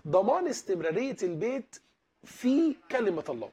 ضمان استمراريه البيت في كلمه الله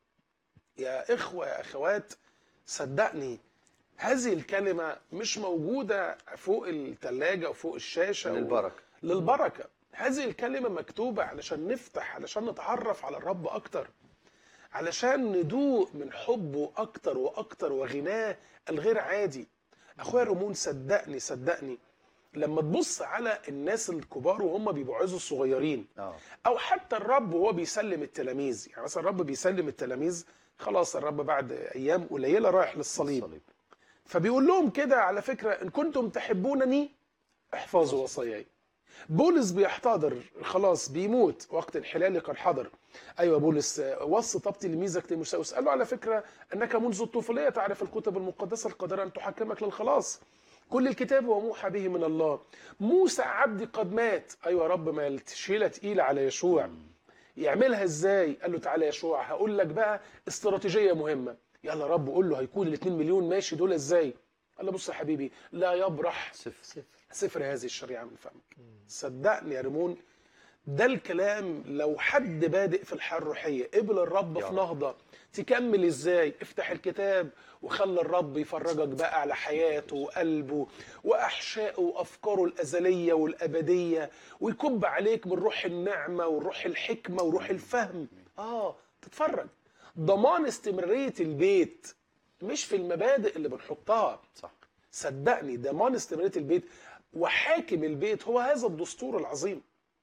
يا اخوه يا اخوات صدقني هذه الكلمه مش موجوده فوق الثلاجه وفوق الشاشه و- للبركه للبركه هذه الكلمه مكتوبه علشان نفتح علشان نتعرف على الرب اكتر علشان ندوق من حبه اكتر واكتر وغناه الغير عادي اخويا رمون صدقني صدقني لما تبص على الناس الكبار وهم بيبعزوا الصغيرين اه او حتى الرب وهو بيسلم التلاميذ يعني مثلا الرب بيسلم التلاميذ خلاص الرب بعد ايام قليله رايح للصليب الصليب فبيقول لهم كده على فكره ان كنتم تحبونني احفظوا وصاياي بولس بيحتضر خلاص بيموت وقت انحلالي قد حضر ايوه بولس آه، وصي طب تلميذك تيموثاوس قال له على فكره انك منذ الطفوليه تعرف الكتب المقدسه القادره ان تحكمك للخلاص كل الكتاب هو موحى به من الله موسى عبدي قد مات ايوه يا رب ما الشيله تقيله على يشوع يعملها ازاي قال له تعالى يا يشوع هقول لك بقى استراتيجيه مهمه يلا يا رب قول له هيكون ال 2 مليون ماشي دول ازاي قال له بص يا حبيبي لا يبرح صفر سفر هذه الشريعه من فمك صدقني يا ريمون ده الكلام لو حد بادئ في الحياه الروحيه قبل الرب يا في رب. نهضه تكمل ازاي افتح الكتاب وخلي الرب يفرجك بقى على حياته وقلبه واحشائه وافكاره الازليه والابديه ويكب عليك من روح النعمه وروح الحكمه وروح الفهم اه تتفرج ضمان استمراريه البيت مش في المبادئ اللي بنحطها صح صدقني ضمان استمراريه البيت وحاكم البيت هو هذا الدستور العظيم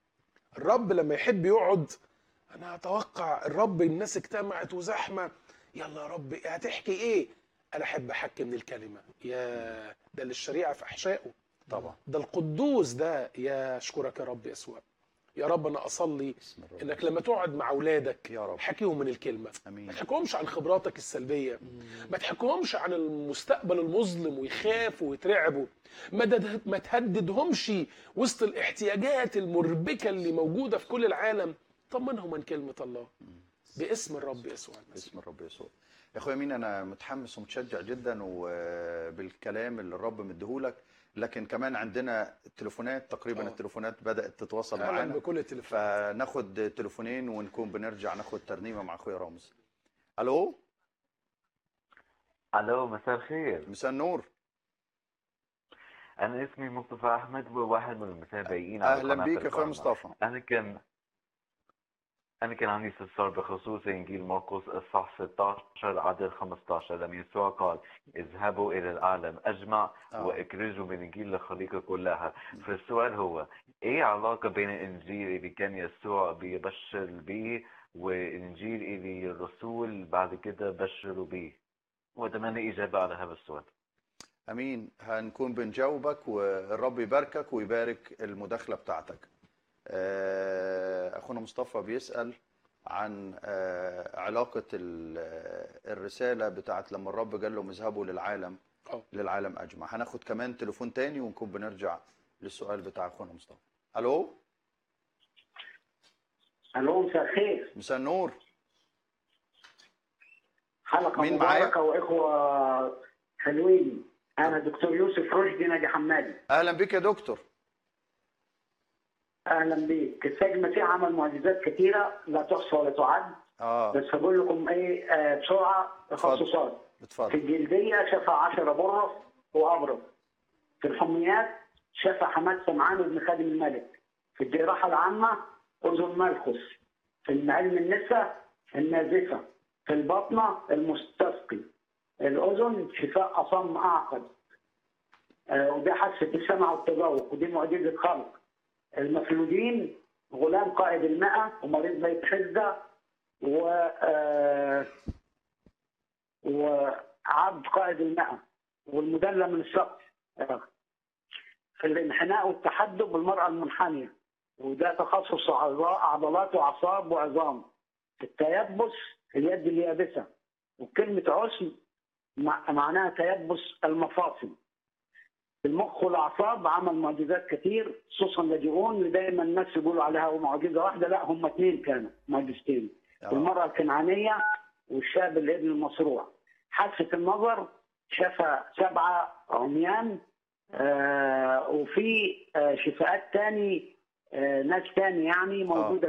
الرب لما يحب يقعد انا اتوقع الرب الناس اجتمعت وزحمه يلا يا رب هتحكي ايه انا احب احكي من الكلمه يا ده للشريعه في احشائه طبعا ده القدوس ده يا اشكرك يا رب يسوع يا رب انا اصلي بسم الرب انك لما تقعد مع اولادك يا رب. حكيهم من الكلمه ما امين تحكيهمش عن خبراتك السلبيه ما تحكيهمش عن المستقبل المظلم ويخافوا ويترعبوا ما دد- ما تهددهمش وسط الاحتياجات المربكه اللي موجوده في كل العالم طمنهم عن كلمه الله باسم الرب يسوع المسيح باسم الرب يسوع يا اخويا مين انا متحمس ومتشجع جدا وبالكلام اللي الرب مديهولك لكن كمان عندنا التليفونات تقريبا آه. التليفونات بدات تتواصل اهلا معانا بكل التليفون فناخد تليفونين ونكون بنرجع ناخد ترنيمه مع اخويا رامز الو الو مساء الخير مساء النور انا اسمي مصطفى احمد وواحد من المتابعين على اهلا قناة بيك يا اخويا القرن. مصطفى انا كان انا كان عندي استفسار بخصوص انجيل مرقس اصحاح 16 عدد 15 لما يسوع قال اذهبوا الى العالم اجمع آه. واخرجوا من انجيل الخليقه كلها فالسؤال هو ايه علاقه بين الانجيل اللي كان يسوع بيبشر به والانجيل اللي الرسول بعد كده بشروا به واتمنى اجابه على هذا السؤال امين هنكون بنجاوبك والرب يباركك ويبارك المداخله بتاعتك آه، اخونا مصطفى بيسال عن آه، علاقه ال- الرساله بتاعت لما الرب قال لهم اذهبوا للعالم اه للعالم اجمع هناخد كمان تليفون تاني ونكون بنرجع للسؤال بتاع اخونا مصطفى الو الو مساء الخير مساء النور حلقه مين معايا؟ مباركه واخوه حلوين انا دكتور يوسف رشدي ناجي حمادي اهلا بك يا دكتور اهلا بيك السيد المسيح عمل معجزات كثيره لا تحصى ولا تعد اه بس هقول لكم ايه آه بسرعه تخصصات في اتفضل الجلديه شفى 10 برص وابرص في الحميات شفى حماد سمعان وابن خادم الملك في الجراحه العامه اذن ملخص في علم النساء النازفه في البطنه المستسقي الاذن شفاء اصم اعقد آه، وده حاسه السمع والتذوق ودي معجزه خلق المفلوجين غلام قائد المئة ومريض بيت حزة و آه، وعبد قائد المئة والمدلى من السقف آه. في الانحناء والتحدب بالمرأة المنحنية وده تخصص عضا- عضلات وأعصاب وعظام التيبس اليد اليابسة وكلمة عسم مع- معناها تيبس المفاصل المخ والاعصاب عمل معجزات كتير خصوصا لاجئون اللي دايما الناس يقولوا عليها معجزه واحده لا هم اثنين كانوا معجزتين آه. المراه الكنعانيه والشاب الابن المصروع حاسه النظر شفى سبعه عميان آه وفي آه شفاءات تاني آه ناس تاني يعني موجوده